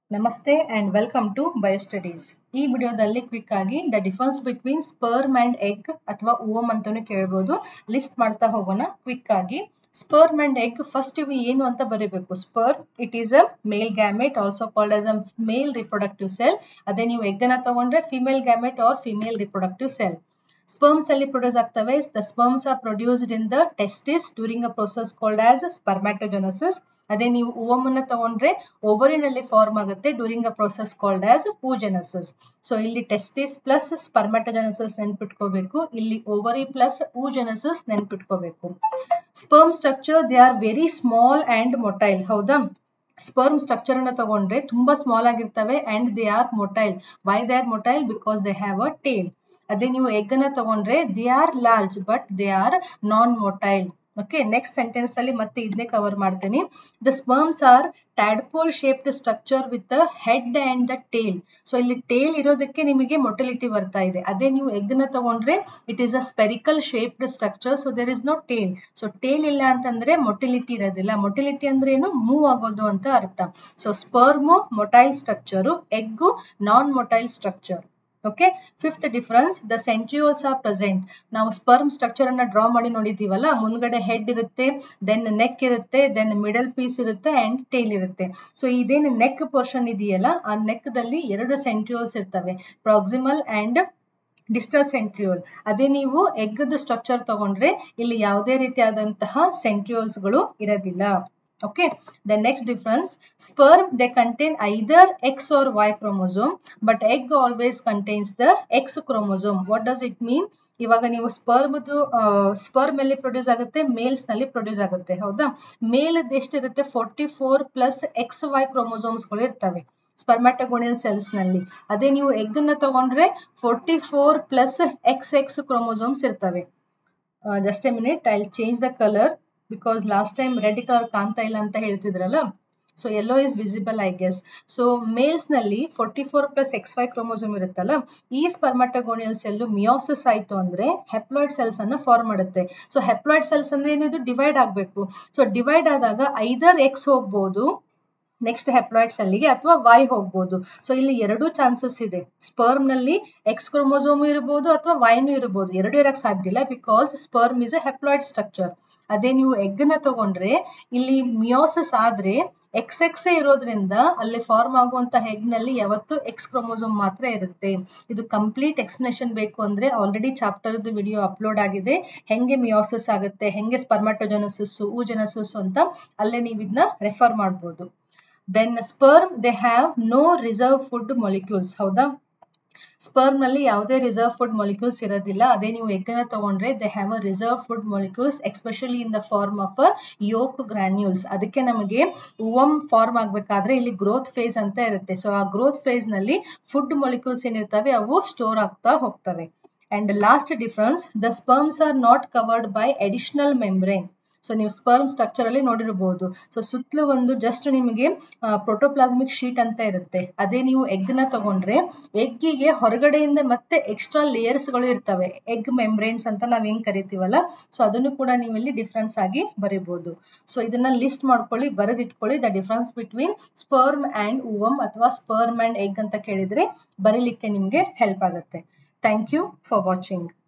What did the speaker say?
ನಮಸ್ತೆ and welcome to ಬಯೋಸ್ಟಡೀಸ್ ಈ ವಿಡಿಯೋದಲ್ಲಿ ಕ್ವಿಕ್ ಆಗಿ the difference between sperm and egg ಅಥವಾ ಓಮ್ ಅಂತಾನು ಕೇಳ್ಬೋದು ಲಿಸ್ಟ್ ಮಾಡ್ತಾ ಹೋಗೋಣ ಕ್ವಿಕ್ ಆಗಿ ಸ್ಪರ್ಮ್ ಅಂಡ್ ಎಗ್ ಫಸ್ಟ್ ಇವು ಏನು ಅಂತ ಬರೀಬೇಕು sperm it is a male gamete also called as a male reproductive cell ಅದೇ ನೀವು ಎಗ್ ಅನ್ನ ತಗೊಂಡ್ರೆ female gamete or female reproductive cell sperms ಅಲ್ಲಿ ಪ್ರೊಡ್ಯೂಸ್ ಆಗ್ತವೆ the sperms are produced in the testis during a process called as spermatogenesis ಅದೇ ನೀವು ovum ಅನ್ನ ತಗೊಂಡ್ರೆ ಓವರಿನಲ್ಲಿ ಫಾರ್ಮ್ ಆಗುತ್ತೆ during a process called as oogenesis so ಇಲ್ಲಿ ಟೆಸ್ಟಿಸ್ ಪ್ಲಸ್ ಸ್ಪರ್ಮ್ಯಾಟೋಜೆನಸಿಸ್ ನೆನ್ಪಿಟ್ಕೋಬೇಕು ಇಲ್ಲಿ ovary plus oogenesis ನೆನ್ಪಿಟ್ಕೋಬೇಕು sperm structure they are very small and motile ಹೌದಾ ಸ್ಪರ್ಮ್ ಸ್ಟ್ರಕ್ಚರ್ ಅನ್ನ ತಗೊಂಡ್ರೆ ತುಂಬಾ ಸ್ಮಾಲ್ ಆಗಿರ್ತವೆ and they are motile why they are motile because they have a tail ಅದೇ ನೀವು ಎಗ್ ಅನ್ನ ತಗೊಂಡ್ರೆ they are large but they are non motile okay next sentence ಅಲ್ಲಿ ಮತ್ತೆ ಇದನ್ನೇ ಕವರ್ ಮಾಡ್ತೀನಿ the sperms are tadpole shaped structure with head and the tail so ಇಲ್ಲಿ tail ಇರೋದಕ್ಕೆ ನಿಮಗೆ ಮೊಟಿಲಿಟಿ ಬರ್ತಾ ಇದೆ ಅದೇ ನೀವು ಎಗ್ ನ ತಗೊಂಡ್ರೆ it is a spherical shaped structure so there is no tail so tail ಇಲ್ಲ ಅಂತಂದ್ರೆ ಮೊಟಿಲಿಟಿ ಇರೋದಿಲ್ಲ ಮೊಟಿಲಿಟಿ ಅಂದ್ರೆ ಏನು ಮೂವ್ ಆಗೋದು ಅಂತ ಅರ್ಥ so sperm motile structure egg non motile structure okay fifth difference the centrioles are present ನಾವು sperm structure ಅನ್ನ ಡ್ರಾ ಮಾಡಿ ನೋಡಿದೀವಲ್ಲ ಮುಂದ್ಗಡೆ ಹೆಡ್ ಇರುತ್ತೆ ದೆನ್ ನೆಕ್ ಇರುತ್ತೆ ದೆನ್ ಮಿಡಲ್ ಪೀಸ್ ಇರುತ್ತೆ ಅಂಡ್ ಟೇಲ್ ಇರುತ್ತೆ ಸೊ ಇದೇನು ನೆಕ್ ಪೋರ್ಷನ್ ಇದೆಯಲ್ಲ ಆ ನೆಕ್ ದಲ್ಲಿ ಎರಡು ಸೆಂಟ್ರಿಯೋಲ್ಸ್ ಇರ್ತವೆ ಪ್ರಾಕ್ಸಿಮಲ್ ಅಂಡ್ ಡಿಸ್ಟಲ್ ಸೆಂಟ್ರಿಯೋಲ್ ಅದೇ ನೀವು ಎಗ್ಗದ ಸ್ಟ್ರಕ್ಚರ್ ತಗೊಂಡ್ರೆ ಇಲ್ಲಿ ಯಾವುದೇ ರೀತಿಯಾದಂತಹ ಸೆಂಟ್ರಿಯೋಲ್ಸ್ಗಳು ಇರೋದಿಲ್ಲ okay the next difference sperm they contain either x or y chromosome but egg always contains the x chromosome what does it mean ಇವಾಗ ನೀವು ಸ್ಪರ್ಮ್ದು ಸ್ಪರ್ಮ್ ಎಲ್ಲಿ ಪ್ರೊಡ್ಯೂಸ್ ಆಗುತ್ತೆ ಮೇಲ್ಸ್ ನಲ್ಲಿ ಪ್ರೊಡ್ಯೂಸ್ ಆಗುತ್ತೆ ಹೌದಾ ಮೇಲ್ ಎಷ್ಟಿರುತ್ತೆ forty four plus X Y chromosomes ಗಳು ಇರ್ತವೆ ಸ್ಪರ್ಮ್ಯಾಟಗೋನಿಯಲ್ ಸೆಲ್ಸ್ ನಲ್ಲಿ ಅದೇ ನೀವು ಎಗ್ ಅನ್ನ ತಗೊಂಡ್ರೆ forty four plus X X chromosomes ಇರ್ತವೆ just a minute I change the colour because last time red colour ಕಾಣ್ತಾ ಇಲ್ಲ ಅಂತ ಹೇಳ್ತಿದ್ರಲ್ಲ so yellow is visible I guess so males ನಲ್ಲಿ forty four plus X Y chromosome ಇರುತ್ತಲ್ಲ ಈ spermatogonial cell meiosis ಆಯ್ತು ಅಂದ್ರೆ ಹೆಪ್ಲಾಯ್ಡ್ ಸೆಲ್ಸ್ ಅನ್ನ ಫಾರ್ಮ್ ಮಾಡುತ್ತೆ ಸೊ ಹೆಪ್ಲಾಯ್ಡ್ ಸೆಲ್ಸ್ ಅಂದ್ರೆ ಏನು ಇದು ಡಿವೈಡ್ ಆಗಬೇಕು ಸೊ ಡಿವೈಡ್ ಆದಾಗ ಐದರ್ ಎಕ್ಸ್ ಹೋಗ್ಬೋದು ನೆಕ್ಸ್ಟ್ ಹೆಪ್ಲಾಯ್ಡ್ಸ್ ಅಲ್ಲಿಗೆ ಅಥವಾ ವೈ ಹೋಗ್ಬೋದು ಸೊ ಇಲ್ಲಿ ಎರಡು ಚಾನ್ಸಸ್ ಇದೆ ಸ್ಪರ್ಮ್ ನಲ್ಲಿ ಎಕ್ಸ್ ಕ್ರೋಮೋಸೋಮ್ ಇರಬಹುದು ಅಥವಾ ವೈನು ಇರಬಹುದು ಎರಡು ಇರಕ್ ಸಾಧ್ಯ ಇಲ್ಲ because sperm is a haploid structure ಅದೇ ನೀವು ಎಗ್ ನ ತಗೊಂಡ್ರೆ ಇಲ್ಲಿ ಮಿಯೋಸಿಸ್ ಆದ್ರೆ ಎಕ್ಸ್ ಎಕ್ಸ್ ಇರೋದ್ರಿಂದ ಅಲ್ಲಿ ಫಾರ್ಮ್ ಆಗುವಂತ ಹೆಗ್ ನಲ್ಲಿ ಯಾವತ್ತು ಎಕ್ಸ್ ಕ್ರೋಮೋಸೋಮ್ ಮಾತ್ರ ಇರುತ್ತೆ ಇದು ಕಂಪ್ಲೀಟ್ ಎಕ್ಸ್ಪ್ಲನೇಷನ್ ಬೇಕು ಅಂದ್ರೆ ಆಲ್ರೆಡಿ ಚಾಪ್ಟರ್ ವಿಡಿಯೋ ಅಪ್ಲೋಡ್ ಆಗಿದೆ ಹೆಂಗೆ ಮಿಯೋಸಿಸ್ ಆಗುತ್ತೆ ಹೆಂಗೆ ಸ್ಪರ್ಮಾಟೋಜೆನಸಿಸ್ ಊಜೆನಸಿಸ್ ಅಂತ ಅಲ್ಲೇ ನೀವು ಇದನ್ನ ರೆಫರ್ ಮಾಡ್ಬೋದು then sperm they have no reserve food molecules ಹೌದಾ ಸ್ಪರ್ಮ್ ನಲ್ಲಿ ಯಾವುದೇ ರಿಸರ್ವ್ ಫುಡ್ ಮೊಲಿಕ್ಯೂಲ್ಸ್ ಇರೋದಿಲ್ಲ ಅದೇ ನೀವು ಎಗ್ ನ ತಗೊಂಡ್ರೆ they have a reserve food molecules especially in the form of yolk granules ಅದಕ್ಕೆ ನಮಗೆ ಓವಮ್ ಫಾರ್ಮ್ ಆಗ್ಬೇಕಾದ್ರೆ ಇಲ್ಲಿ ಗ್ರೋತ್ ಫೇಸ್ ಅಂತ ಇರುತ್ತೆ ಸೊ ಆ ಗ್ರೋತ್ ಫೇಸ್ ನಲ್ಲಿ ಫುಡ್ ಮೊಲಿಕ್ಯೂಲ್ಸ್ ಏನಿರ್ತವೆ ಅವು ಸ್ಟೋರ್ ಆಗ್ತಾ ಹೋಗ್ತವೆ and last difference the sperms are not covered by additional membrane so ನೀವು ಸ್ಪರ್ಮ್ ಸ್ಟ್ರಕ್ಚರ್ ಅಲ್ಲಿ ನೋಡಿರಬಹುದು ಸೊ ಸುತ್ತಲೂ ಒಂದು ಜಸ್ಟ್ ನಿಮಗೆ ಪ್ರೋಟೋಪ್ಲಾಸ್ಮಿಕ್ ಶೀಟ್ ಅಂತ ಇರುತ್ತೆ ಅದೇ ನೀವು ಎಗ್ ನ ತಗೊಂಡ್ರೆ ಎಗ್ಗಿಗೆ ಹೊರಗಡೆಯಿಂದ ಮತ್ತೆ ಎಕ್ಸ್ಟ್ರಾ ಲೇಯರ್ಸ್ ಗಳು ಇರ್ತವೆ ಎಗ್ ಮೆಂಬ್ರೇನ್ಸ್ ಅಂತ ನಾವ್ ಹೆಂಗ್ ಕರಿತೀವಲ್ಲ ಸೊ ಅದನ್ನು ಕೂಡ ನೀವು ಇಲ್ಲಿ ಡಿಫ್ರೆನ್ಸ್ ಆಗಿ ಬರೀಬಹುದು ಸೊ ಇದನ್ನ ಲಿಸ್ಟ್ ಮಾಡ್ಕೊಳ್ಳಿ ಬರೆದಿಟ್ಕೊಳ್ಳಿ the difference between sperm and ovum ಅಥವಾ ಸ್ಪರ್ಮ್ ಅಂಡ್ ಎಗ್ ಅಂತ ಕೇಳಿದ್ರೆ ಬರೀಲಿಕ್ಕೆ ನಿಮ್ಗೆ ಹೆಲ್ಪ್ ಆಗುತ್ತೆ ಥ್ಯಾಂಕ್ ಯು ಫಾರ್ ವಾಚಿಂಗ್